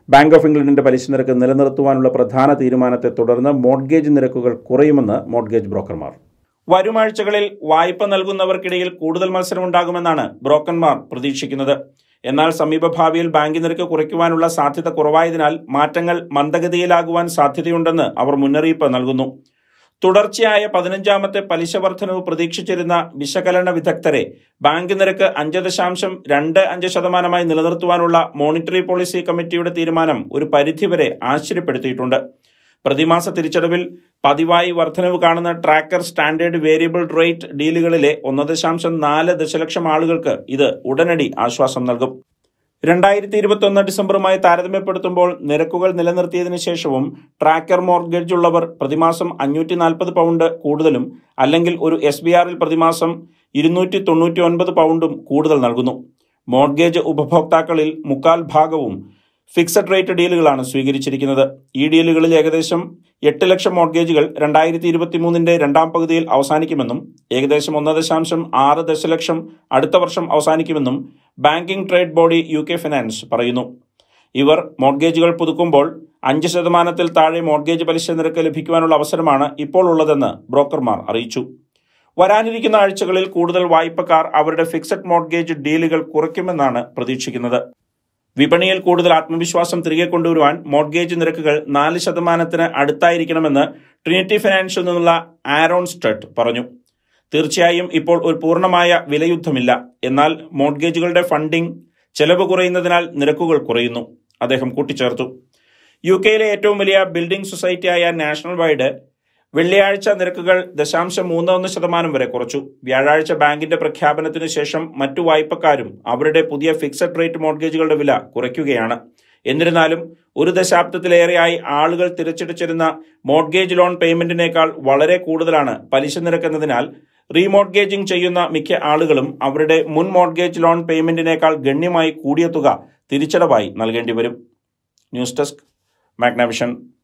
bank of ഇംഗ്ലണ്ടിന്റെ പലിശ നിരക്ക് നിലനിർത്തുവാനുള്ള പ്രധാന തീരുമാനത്തെ തുടർന്ന് മോഡ്ഗേജ് നിരക്കുകൾ കുറയുമെന്ന് മോഡ്ഗേജ് ബ്രോക്കർമാർ വരുമാഴ്ചകളിൽ വായ്പ നൽകുന്നവർക്കിടയിൽ കൂടുതൽ മത്സരമുണ്ടാകുമെന്നാണ് ബ്രോക്കർമാർ പ്രതീക്ഷിക്കുന്നത് എന്നാൽ സമീപഭാവിയിൽ ബാങ്ക് നിരക്ക് കുറയ്ക്കുവാനുള്ള സാധ്യത കുറവായതിനാൽ മാറ്റങ്ങൾ മന്ദഗതിയിലാകുവാൻ സാധ്യതയുണ്ടെന്ന് അവർ മുന്നറിയിപ്പ് നൽകുന്നു തുടർച്ചയായ പതിനഞ്ചാമത്തെ പലിശ വർധനവ് പ്രതീക്ഷിച്ചിരുന്ന വിശകലന വിദഗ്ധരെ ബാങ്ക് നിരക്ക് അഞ്ച് ദശാംശം രണ്ട് അഞ്ച് ശതമാനമായി നിലനിർത്തുവാനുള്ള മോണിറ്ററി പോളിസി കമ്മിറ്റിയുടെ തീരുമാനം ഒരു പരിധിവരെ ആശ്ചര്യപ്പെടുത്തിയിട്ടുണ്ട് പ്രതിമാസ തിരിച്ചടവിൽ പതിവായി വർധനവ് കാണുന്ന ട്രാക്കർ സ്റ്റാൻഡേർഡ് വേരിയബിൾ റേറ്റ് ഡീലുകളിലെ ഒന്ന് ദശാംശം നാല് ദശലക്ഷം ആളുകൾക്ക് ഇത് ഉടനടി ആശ്വാസം നൽകും രണ്ടായിരത്തി ഇരുപത്തൊന്ന് ഡിസംബറുമായി താരതമ്യപ്പെടുത്തുമ്പോൾ നിരക്കുകൾ നിലനിർത്തിയതിനു ശേഷവും ട്രാക്കർ മോർഗേജ് ഉള്ളവർ പ്രതിമാസം അഞ്ഞൂറ്റി നാൽപ്പത് പൗണ്ട് കൂടുതലും അല്ലെങ്കിൽ ഒരു എസ് ബി ആറിൽ പ്രതിമാസം ഇരുന്നൂറ്റി തൊണ്ണൂറ്റി ഒൻപത് പൗണ്ടും കൂടുതൽ നൽകുന്നു മോർഗേജ് ഉപഭോക്താക്കളിൽ മുക്കാൽ ഭാഗവും ഫിക്സഡ് റേറ്റ് ഡീലുകളാണ് സ്വീകരിച്ചിരിക്കുന്നത് ഈ ഡീലുകളിൽ ഏകദേശം എട്ട് ലക്ഷം മോർഗേജുകൾ രണ്ടായിരത്തി ഇരുപത്തി മൂന്നിന്റെ രണ്ടാം പകുതിയിൽ അവസാനിക്കുമെന്നും ഏകദേശം ഒന്ന് ദശാംശം ആറ് ദശലക്ഷം അടുത്ത വർഷം അവസാനിക്കുമെന്നും banking trade body U K Finance പറയുന്നു ഇവർ മോർഗേജുകൾ പുതുക്കുമ്പോൾ അഞ്ച് ശതമാനത്തിൽ താഴെ മോർഗേജ് പലിശ നിരക്ക് ലഭിക്കുവാനുള്ള അവസരമാണ് ഇപ്പോൾ ഉള്ളതെന്ന് ബ്രോക്കർമാർ അറിയിച്ചു വരാനിരിക്കുന്ന ആഴ്ചകളിൽ കൂടുതൽ വായ്പക്കാർ അവരുടെ ഫിക്സഡ് മോർഗേജ് ഡീലുകൾ കുറയ്ക്കുമെന്നാണ് പ്രതീക്ഷിക്കുന്നത് വിപണിയിൽ കൂടുതൽ ആത്മവിശ്വാസം തിരികെ കൊണ്ടുവരുവാൻ മോർഗേജ് നിരക്കുകൾ നാല് ശതമാനത്തിന് അടുത്തായിരിക്കണമെന്ന് ട്രിനിറ്റി ഫിനാൻഷ്യൽ നിന്നുള്ള ആരോൺ സ്റ്റട്ട് പറഞ്ഞു തീർച്ചയായും ഇപ്പോൾ ഒരു പൂർണ്ണമായ വിലയുദ്ധമില്ല എന്നാൽ മോർഗേജുകളുടെ ഫണ്ടിംഗ് ചെലവ് കുറയുന്നതിനാൽ നിരക്കുകൾ കുറയുന്നു അദ്ദേഹം കൂട്ടിച്ചേർത്തു യു കെയിലെ ഏറ്റവും വലിയ ബിൽഡിംഗ് സൊസൈറ്റിയായ നാഷണൽ വൈഡ് വെള്ളിയാഴ്ച നിരക്കുകൾ ദശാംശം മൂന്ന് ഒന്ന് ശതമാനം വരെ കുറച്ചു വ്യാഴാഴ്ച ബാങ്കിന്റെ പ്രഖ്യാപനത്തിനു ശേഷം മറ്റു വായ്പക്കാരും അവരുടെ പുതിയ ഫിക്സഡ് റേറ്റ് മോർഗേജുകളുടെ വില കുറയ്ക്കുകയാണ് എന്നിരുന്നാലും ഒരു ദശാബ്ദത്തിലേറെയായി ആളുകൾ തിരച്ചെടുച്ചിരുന്ന മോർഗേജ് ലോൺ പേയ്മെന്റിനേക്കാൾ വളരെ കൂടുതലാണ് പലിശ നിരക്കുന്നതിനാൽ റീമോർഗേജിംഗ് ചെയ്യുന്ന മിക്ക ആളുകളും അവരുടെ മുൻ മോർഗേജ് ലോൺ പേയ്മെന്റിനേക്കാൾ ഗണ്യമായി കൂടിയ തുക തിരിച്ചടവായി നൽകേണ്ടി വരും ന്യൂസ് ഡെസ്ക് മാഗ്നാവിഷൻ